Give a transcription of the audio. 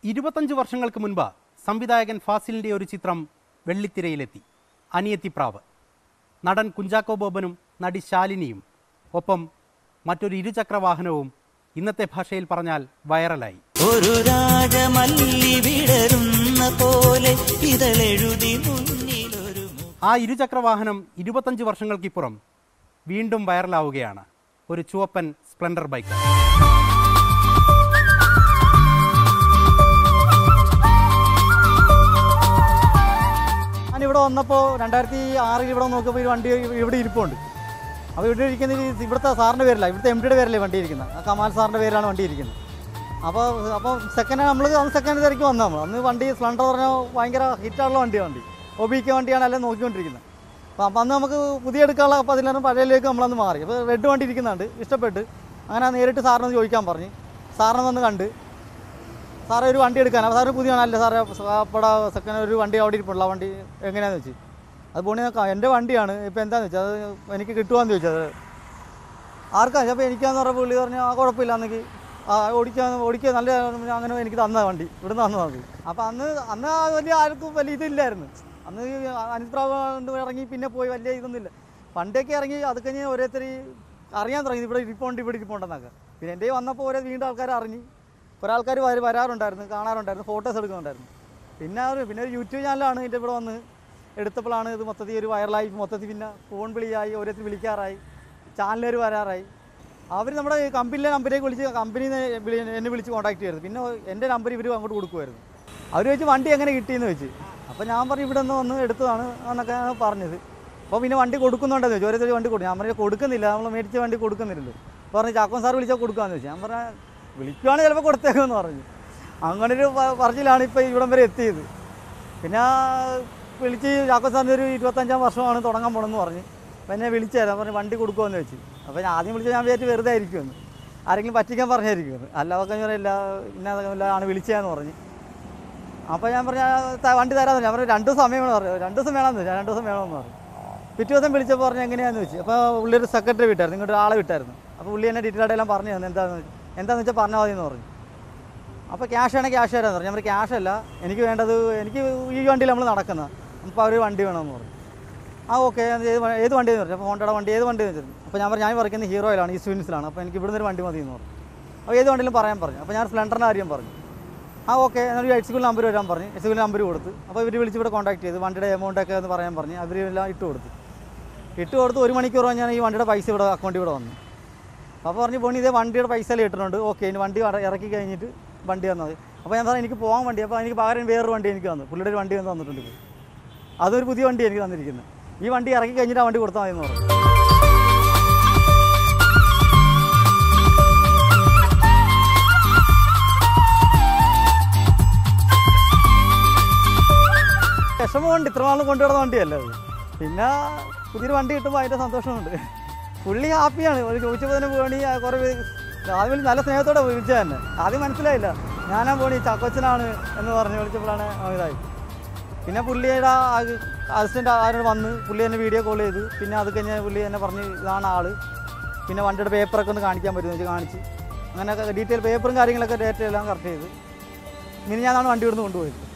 ഇരുപത്തഞ്ച് വർഷങ്ങൾക്ക് മുൻപ് സംവിധായകൻ ഫാസിലിൻ്റെ ഒരു ചിത്രം വെള്ളിത്തിരയിലെത്തി അനിയത്തിപ്രാവ് നടൻ കുഞ്ചാക്കോ ബോബനും നടി ശാലിനിയും ഒപ്പം മറ്റൊരു ഇരുചക്രവാഹനവും ഇന്നത്തെ ഭാഷയിൽ പറഞ്ഞാൽ വൈറലായി ഒരു രാജമല്ലി വിടരുന്ന പോലെ ഇതളെഴുതി മുന്നിലൊരു മു- ആ ഇരുചക്രവാഹനം ഇരുപത്തഞ്ച് വർഷങ്ങൾക്കിപ്പുറം വീണ്ടും വൈറലാവുകയാണ് ഒരു ചുവപ്പൻ സ്പ്ലെൻഡർ ബൈക്ക് ഞാനിവിടെ വന്നപ്പോൾ രണ്ടായിരത്തി ആറിൽ ഇവിടെ നോക്കുമ്പോൾ ഈ വണ്ടി ഇവിടെ ഇരിപ്പുണ്ട് അപ്പോൾ ഇവിടെ ഇരിക്കുന്നത് ഈ ഇവിടുത്തെ സാറിൻ്റെ പേരില്ല ഇവിടുത്തെ എം ഡിയുടെ പേരല്ലേ വണ്ടി ഇരിക്കുന്നത് ആ കമാൽ സാറിൻ്റെ പേരിലാണ് വണ്ടി ഇരിക്കുന്നത് അപ്പോൾ അപ്പോൾ സെക്കൻഡ് നമ്മൾ അന്ന് സെക്കൻഡ് തിരക്ക് വന്നു നമ്മൾ അന്ന് വണ്ടി സ്പ്ലണ്ടർ പറഞ്ഞാൽ ഭയങ്കര ഹിറ്റായുള്ള വണ്ടിയാണ് വണ്ടി ഒബിക്ക് വണ്ടിയാണ് എല്ലാം നോക്കിക്കൊണ്ടിരിക്കുന്നത് അപ്പോൾ അപ്പം അന്ന് നമുക്ക് പുതിയ എടുക്കാനുള്ള അപ്പോൾ അതിലാണ് പഴയതിലേക്ക് നമ്മളന്ന് മാറി അപ്പോൾ റെഡ് വണ്ടി ഇരിക്കുന്നുണ്ട് ഇഷ്ടപ്പെട്ട് അങ്ങനെ നേരിട്ട് സാറിനൊന്ന് ചോദിക്കാൻ പറഞ്ഞു സാറിനെ വന്ന് കണ്ട് സാറേ ഒരു വണ്ടി എടുക്കാൻ അപ്പോൾ സാറ് പുതിയ അല്ല സാറേ അവിടെ സെക്കൻഡ് ഒരു വണ്ടി അവിടെ ഇരിപ്പുള്ള വണ്ടി എങ്ങനെയാണെന്ന് വെച്ച് അത് പോണി എൻ്റെ വണ്ടിയാണ് ഇപ്പോൾ എന്താണെന്ന് വെച്ചാൽ അത് എനിക്ക് കിട്ടുവാന്ന് ചോദിച്ചത് ആർക്കാ അപ്പോൾ എനിക്കാന്ന് പറഞ്ഞ പുള്ളി പറഞ്ഞു ആ കുഴപ്പമില്ല എന്നെങ്കിൽ ആ ഓടിക്കാൻ ഓടിക്കാൻ നല്ല അങ്ങനെ എനിക്ക് തന്ന വണ്ടി ഇവിടെ നിന്ന് തന്നത് അപ്പോൾ അന്ന് അന്ന് ആ വലിയ ആർക്കും വലിയ ഇതില്ലായിരുന്നു അന്ന് ഈ അനുപ്രാവ് കൊണ്ട് ഇറങ്ങി പിന്നെ പോയി വലിയ ഇതൊന്നുമില്ല പണ്ടൊക്കെ ഇറങ്ങി അത് കഴിഞ്ഞ് ഓരോരുത്തർ അറിയാൻ തുടങ്ങി ഇവിടെ ഇരിപ്പുണ്ട് ഇവിടെ ഇരിപ്പുണ്ടെന്നൊക്കെ പിന്നെ എൻ്റെ വന്നപ്പോൾ ഓരോ വീണ്ടും ആൾക്കാർ അറിഞ്ഞു കുറേ ആൾക്കാർ വര- വരാറുണ്ടായിരുന്നു കാണാറുണ്ടായിരുന്നു ഫോട്ടോസ് എടുക്കുന്നുണ്ടായിരുന്നു പിന്നെ ഒരു പിന്നെ ഒരു യൂട്യൂബ് ചാനലാണ് ഇതിൻ്റെ ഇവിടെ വന്ന് എടുത്തപ്പോഴാണ് ഇത് മൊത്തത്തിൽ ഒരു വൈറലായി മൊത്തത്തിൽ പിന്നെ ഫോൺ വിളിയായി ഓരോരുത്തർ വിളിക്കാറായി ചാനലുകാർ വരാറായി അവർ നമ്മുടെ കമ്പനിയിലെ നമ്പരേക്ക് വിളിച്ച് കമ്പനിയിൽ നിന്ന് എന്നെ വിളിച്ച് കോൺടാക്ട് ചെയ്തിരുന്നു പിന്നെ എൻ്റെ നമ്പർ ഇവർ അങ്ങോട്ട് കൊടുക്കുമായിരുന്നു അവർ വെച്ച് വണ്ടി എങ്ങനെ കിട്ടിയെന്ന് വെച്ച് അപ്പോൾ ഞാൻ പറഞ്ഞു ഇവിടെ നിന്ന് വന്ന് എടുത്തതാണ് എന്നൊക്കെ പറഞ്ഞത് അപ്പോൾ പിന്നെ വണ്ടി കൊടുക്കുന്നുണ്ടെന്ന് ചോദിച്ചു ഓരോരുത്തർ വണ്ടി കൊടുക്കും ഞാൻ പറഞ്ഞു കൊടുക്കുന്നില്ല നമ്മൾ മേടിച്ച വണ്ടി കൊടുക്കുന്നില്ലല്ലോ പറഞ്ഞു ചാക്കോൻ സാർ വിളിച്ചാൽ കൊടുക്കാമെന്ന് വെച്ചു ഞാൻ പറഞ്ഞ വിളിക്കുവാണെങ്കിൽ ചിലപ്പോൾ കൊടുത്തേക്കുമെന്ന് പറഞ്ഞു അങ്ങനെ ഒരു പ- പറച്ചിലാണ് ഇപ്പോൾ ഇവിടം വരെ എത്തിയത് പിന്നെ വിളിച്ച് ചാക്കോൻ സാറിന് ഒരു ഇരുപത്തഞ്ചാം വർഷമാണ് തുടങ്ങാൻ പോകണമെന്ന് പറഞ്ഞ് അപ്പോൾ എന്നെ വിളിച്ചു തരാം പറഞ്ഞു വണ്ടി കൊടുക്കുമെന്ന് വെച്ച് അപ്പോൾ ഞാൻ ആദ്യം വിളിച്ചാൽ ഞാൻ വിചാരിച്ച് വെറുതെ ആയിരിക്കുമെന്ന് ആരെങ്കിലും പറ്റിക്കാൻ പറഞ്ഞായിരിക്കുമെന്ന് അല്ലാതെ ഇല്ല ഇന്ന ആണ് വിളിച്ചതെന്ന് പറഞ്ഞ് അപ്പോൾ ഞാൻ പറഞ്ഞ വണ്ടി തരാമെന്ന് ഞാൻ പറഞ്ഞു രണ്ട് ദിവസം സമയമാണ് പറഞ്ഞു രണ്ട് ദിവസം വേണമെന്ന് വെച്ചാൽ രണ്ട് ദിവസം വേണമെന്ന് പറഞ്ഞു പിറ്റേ ദിവസം വിളിച്ചപ്പോൾ പറഞ്ഞു എങ്ങനെയാണെന്ന് വെച്ച് അപ്പോൾ പുള്ളി ഒരു സെക്രട്ടറി വിട്ടായിരുന്നു ഇങ്ങോട്ട് ആളെ വിട്ടായിരുന്നു അപ്പോൾ പുള്ളി എന്നെ ഡീറ്റെയിൽ ആയിട്ട് എല്ലാം പറഞ്ഞു തന്നു എന്താണെന്ന് വെച്ചാൽ എന്താണെന്ന് വെച്ചാൽ പറഞ്ഞാൽ മതി എന്ന് പറഞ്ഞു അപ്പോൾ ക്യാഷ് ആണെങ്കിൽ ക്യാഷ് തരാമെന്ന് പറഞ്ഞു ഞാൻ പറഞ്ഞു ക്യാഷ് അല്ല എനിക്ക് വേണ്ടത് എനിക്ക് ഈ വണ്ടിയിൽ നമ്മൾ നടക്കുന്ന അപ്പോൾ അവർ വണ്ടി വേണമെന്ന് പറഞ്ഞു ആ ഓക്കെ ഏത് വ- ഏത് വണ്ടിയെന്ന് പറഞ്ഞു അപ്പോൾ ഹോണ്ടയുടെ വണ്ടി ഏത് വണ്ടി വെച്ചിരുന്നു അപ്പോൾ ഞാൻ പറഞ്ഞു ഞാൻ വർക്കുന്നത് ഹീറോയിലാണ് ഈ സ്വിൻസിലാണ് അപ്പോൾ എനിക്ക് ഇവിടുന്ന് ഒരു വണ്ടി മതി എന്ന് പറഞ്ഞു അപ്പോൾ ഏത് വണ്ടിയിലും പറയാൻ പറഞ്ഞു അപ്പോൾ ഞാൻ സ്പ്ലെൻഡറിൻ്റെ കാര്യം പറഞ്ഞു ആ ഓക്കെ എന്നൊരു എച്ച് സ്കൂൾ നമ്പർ വരാൻ പറഞ്ഞു എച്ച് സ്കൂൾ നമ്പർ കൊടുത്ത് അപ്പോൾ ഇവർ വിളിച്ച് ഇവിടെ കോൺടാക്ട് ചെയ്ത് വണ്ടിയുടെ എമൗണ്ട് ഒക്കെ എന്ന് പറയാൻ പറഞ്ഞു അവർ എല്ലാം ഇട്ട് കൊടുത്തു ഇട്ട് കൊടുത്ത് ഒരു മണിക്കൂർ ഞാൻ ഈ വണ്ടിയുടെ പൈസ ഇവിടെ അക്കൗണ്ടിൽ ഇവിടെ വന്നു അപ്പോൾ പറഞ്ഞു പോണി ഇതേ വണ്ടിയുടെ പൈസ എല്ലാം ഇട്ടിട്ടുണ്ട് ഓക്കെ ഇനി വണ്ടി ഇറ- ഇറക്കി കഴിഞ്ഞിട്ട് വണ്ടി തന്നത് അപ്പോൾ ഞാൻ പറഞ്ഞു എനിക്ക് പോകാൻ വണ്ടി അപ്പോൾ എനിക്ക് പകരം വേറൊരു വണ്ടി എനിക്ക് തന്നു പുള്ളിയുടെ ഒരു വണ്ടി ഒന്ന് തന്നിട്ടുണ്ട് ഇപ്പോൾ അതൊരു പുതിയ വണ്ടി എനിക്ക് തന്നിരിക്കുന്നത് ഈ വണ്ടി ഇറക്കി കഴിഞ്ഞിട്ട് ആ വണ്ടി കൊടുത്താൽ മതി എന്ന് പറഞ്ഞു വിഷമമുണ്ട് ഇത്ര നാളും കൊണ്ടുവരുന്ന വണ്ടിയല്ല അത് പിന്നെ പുതിയൊരു വണ്ടി കിട്ടുമ്പോൾ അതിൻ്റെ സന്തോഷമുണ്ട് പുള്ളി ഹാപ്പിയാണ് ഒരു ചോദിച്ചപ്പോൾ തന്നെ പോണി കുറേ പേര് ആദ്യം നല്ല സ്നേഹത്തോടെ വിളിച്ചത് തന്നെ ആദ്യം മനസ്സിലായില്ല ഞാനാ പോണി ചാക്കോച്ചനാണ് എന്ന് പറഞ്ഞ് വിളിച്ചപ്പോഴാണ് ആ ഇതായി പിന്നെ പുള്ളിയുടെ അസിസ്റ്റൻ്റ് ആരോട് വന്ന് പുള്ളി എന്നെ വീഡിയോ കോൾ ചെയ്ത് പിന്നെ അത് കഴിഞ്ഞ് പുള്ളി എന്നെ പറഞ്ഞ് ഇതാണ് ആള് പിന്നെ വണ്ടിയുടെ പേപ്പറൊക്കെ ഒന്ന് കാണിക്കാൻ പറ്റുമെന്ന് വെച്ച് കാണിച്ച് അങ്ങനെയൊക്കെ ഡീറ്റെയിൽ പേപ്പറും കാര്യങ്ങളൊക്കെ ഡേറ്റ എല്ലാം കറക്റ്റ് ചെയ്ത് ഇനി ഞാനാണ് വണ്ടി ഇവിടുന്ന് കൊണ്ടുപോയത്